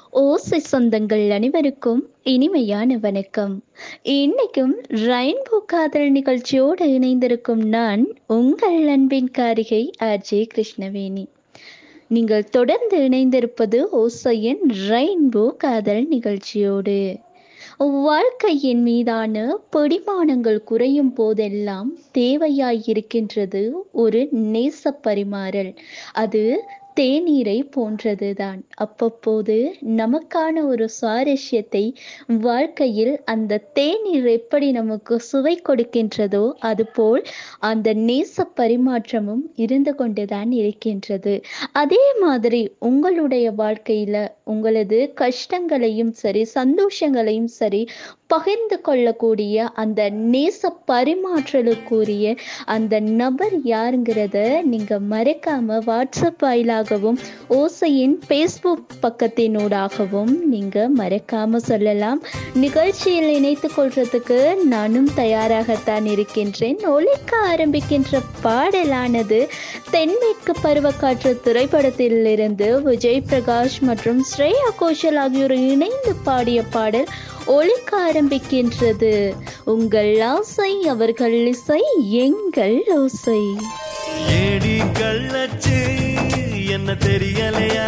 ஓசை சொந்தங்கள் அனைவருக்கும் இனிமையான வணக்கம் இன்னைக்கும் ரெயின்போ காதல் நிகழ்ச்சியோடு இணைந்திருக்கும் நான் உங்கள் அன்பின் காரிகை ஆர்ஜே கிருஷ்ணவேணி நீங்கள் தொடர்ந்து இணைந்திருப்பது ஓசையின் ரெயின்போ காதல் நிகழ்ச்சியோடு வாழ்க்கையின் மீதான பிடிமானங்கள் குறையும் போதெல்லாம் தேவையாயிருக்கின்றது ஒரு நேச பரிமாறல் அது தேநீரை போன்றதுதான் அப்பப்போது நமக்கான ஒரு சுவாரஸ்யத்தை வாழ்க்கையில் அந்த தேநீர் எப்படி நமக்கு சுவை கொடுக்கின்றதோ அதுபோல் அந்த நேச பரிமாற்றமும் இருந்து கொண்டுதான் இருக்கின்றது அதே மாதிரி உங்களுடைய வாழ்க்கையில உங்களது கஷ்டங்களையும் சரி சந்தோஷங்களையும் சரி பகிர்ந்து கொள்ளக்கூடிய அந்த நேச பரிமாற்றலுக்குரிய அந்த நபர் யாருங்கிறத நீங்க மறக்காம வாட்ஸ்அப் வாயிலாகவும் ஓசையின் ஃபேஸ்புக் பக்கத்தினூடாகவும் நீங்க மறக்காம சொல்லலாம் நிகழ்ச்சியில் இணைத்து கொள்றதுக்கு நானும் தயாராகத்தான் இருக்கின்றேன் ஒழிக்க ஆரம்பிக்கின்ற பாடலானது தென்மேற்கு பருவக்காற்று திரைப்படத்திலிருந்து விஜய் பிரகாஷ் மற்றும் ஸ்ரேயா கோஷல் ஆகியோர் இணைந்து பாடிய பாடல் ஒழிக்க ஆரம்பிக்கின்றது உங்கள் ஆசை அவர்கள் இசை எங்கள் ஓசை ஏடி கள்ளச்சு என்ன தெரியலையா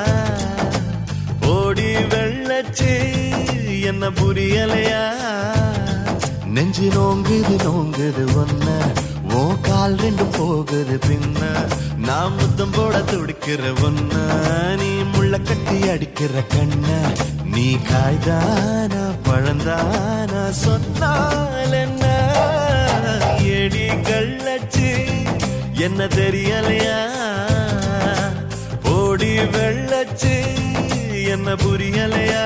ஓடி வெள்ளச்சு என்ன புரியலையா நெஞ்சு நோங்குது நோங்குது ஒன்ன ஓ கால் ரெண்டு போகுது பின்ன நான் முத்தம் போட துடிக்கிற ஒன்ன நீ முள்ள கட்டி அடிக்கிற கண்ண நீ காய்தானா பழந்தானா சொன்னால் என்ன எடி கள்ளச்சு என்ன தெரியலையா ஓடி வெள்ளச்சு என்ன புரியலையா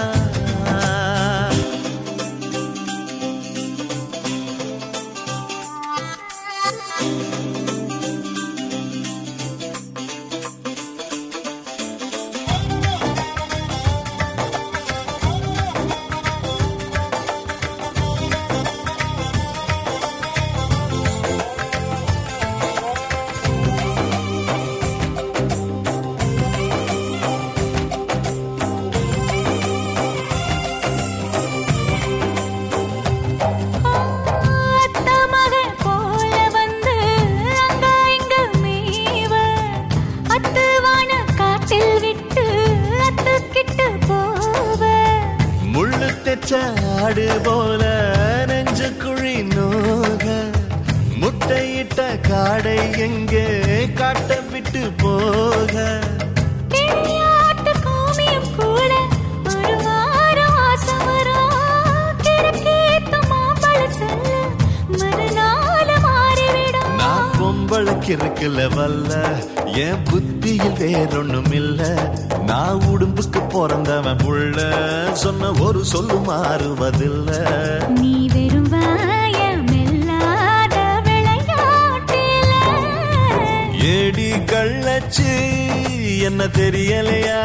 அத்த மகன் போல வந்து அங்க இங்க மேவ அத்துவான காட்டில் விட்டு அத்துக்கிட்டு போவ முள்ளு தெச்ச ஆடு போல நெஞ்சு குழி நோக முட்டையிட்ட காடை எங்கே காட்ட விட்டு போக கிளியாட்டு கோமியம் கூட ஒரு வாரம் ஆசம் வரும் கிறுக்கேத்து மாம்பழ சொல்ல மறுநாள் மாறிவிடும் நான் பொம்பளைக்கு இருக்குல்ல வல்ல என் புத்தியில் வேறொன்னும் இல்ல நான் உடும்புக்கு பிறந்தவன் புள்ள சொன்ன ஒரு சொல்லு மாறுவதில்ல நீ வெறும் வாயமில்லாத விளையாட்டில ஏடி கள்ளச்சு என்ன தெரியலையா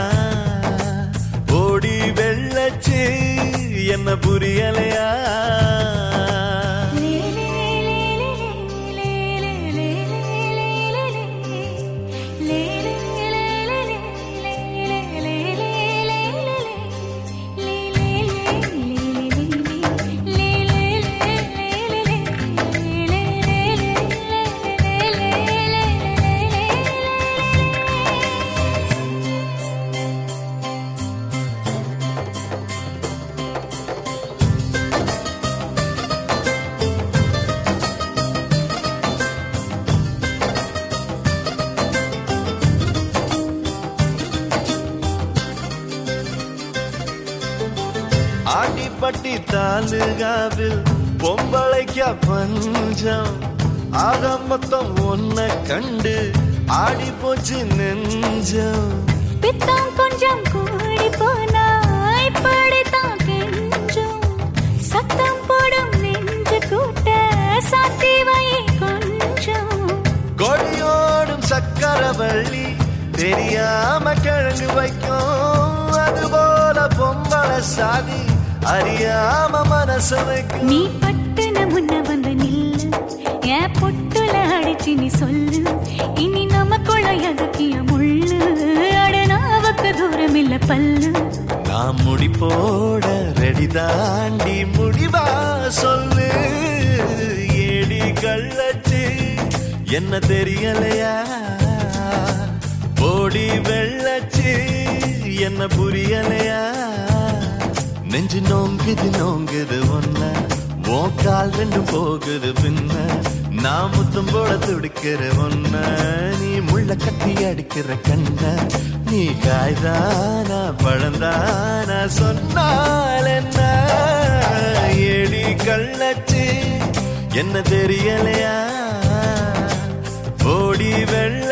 ஓடி வெள்ளச்சு என்ன புரியலையா ஆட்டிப்பட்டி தாலுகாவில் பொம்பளைக்க பஞ்சம் ஆக மொத்தம் ஒன்ன கண்டு ஆடி போச்சு நெஞ்சம் பித்தம் கொஞ்சம் கூடி போனா இப்படித்தான் கெஞ்சும் சத்தம் போடும் நெஞ்சு கூட்ட சாத்தி வை கொஞ்சம் கொடியோடும் சக்கரவள்ளி தெரியாம கிழங்கு வைக்கும் அதுபோல பொம்பளை சாதி அறியாம மனசு வைக்கும் நீ பட்டுன முன்ன வந்து நில்லு என் பொட்டுல அடி பேச்சு நீ சொல்லு இனி நமக்குள்ள எதக்கிய முள்ளு அட நாவுக்கு தூரம் இல்ல பல்லு நான் முடி போட ரெடி தாண்டி முடிவா சொல்லு ஏடி கள்ளச்சு என்ன தெரியலையா போடி வெள்ளச்சு என்ன புரியலையா நெஞ்சு நோங்குது நோங்குது ஒன்ன உன் கால் ரெண்டும் போகுது பின்ன நான் முத்தம் போல துடிக்கிற ஒன்ன நீ முள்ள கட்டி அடிக்கிற கண்ண நீ காய்தானா பழந்தானா சொன்னால் என்ன ஏடி கள்ளச்சு என்ன தெரியலையா ஓடி வெள்ள